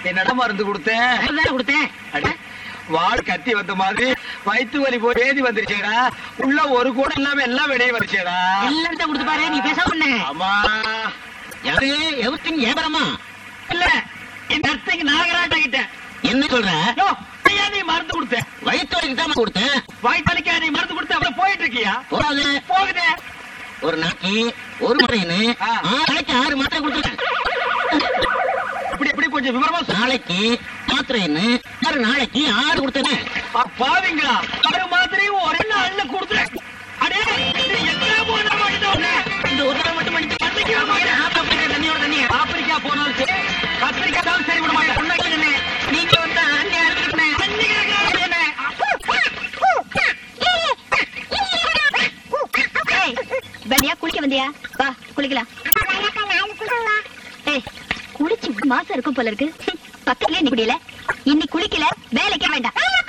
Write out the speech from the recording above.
என்னடா மருந்து கொடுத்தேன் அதுதானே கொடுத்தேன் அடி, வாள் கத்தி வந்த மாதிரி வயிற்று வலி போய் வேதி வந்துருச்சேடா உள்ள ஒரு கூட இல்லாம எல்லாம் வெளியே வந்துச்சேடா எல்லாம் தான் கொடுத்து பாரு நீ பேசாம பண்ண ஆமா யாரு எவத்தின் ஏபரமா இல்ல இந்த அத்தைக்கு நாகராஜா கிட்ட என்ன சொல்ற யோ, ஏன் நீ மருந்து கொடுத்த வயிற்று வலிக்கு தான் கொடுத்தேன் வயிற்றுக்கா நீ மருந்து கொடுத்த அப்புறம் போயிட்டு இருக்கியா போடாது போகுதே ஒரு நாளைக்கு ஒரு முறைன்னு ஆ. ஆறு நாளைக்கு ஆறு மாத்திரை கொடுத்துருக்கேன் இப்படி இப்படி கொஞ்சம் விவரமா சொல்லு. நாளைக்கு மாத்திரைன்னு ஆறு நாளைக்கு ஆறு கொடுத்தேன் அ, பாவிங்களா ஒரு மாதிரியும் ஒரே நாள்ல கொடுத்துறேன் அடே இது எங்க போன மனிதன் இந்த ஒரு நாள் மட்டும் பண்ணிட்டு கத்திரிக்கா போயிடு. தண்ணியோட தண்ணி ஆப்பிரிக்கா போனாலும் சரி கத்திரிக்கா தான் சரி விட மாட்டேன் உண்மைக்கு நீங்க வந்து அங்கே இருக்கணும் ஏய், வண்டியா குளிக்க வந்தியா வா குளிக்கலாம் ஏய் குளிச்சு ஒரு மாசம் இருக்கும் போல இருக்கு பக்கத்துலயே நிக்க முடியல இன்னைக்கு குளிக்கல வேலைக்கே வேண்டாம்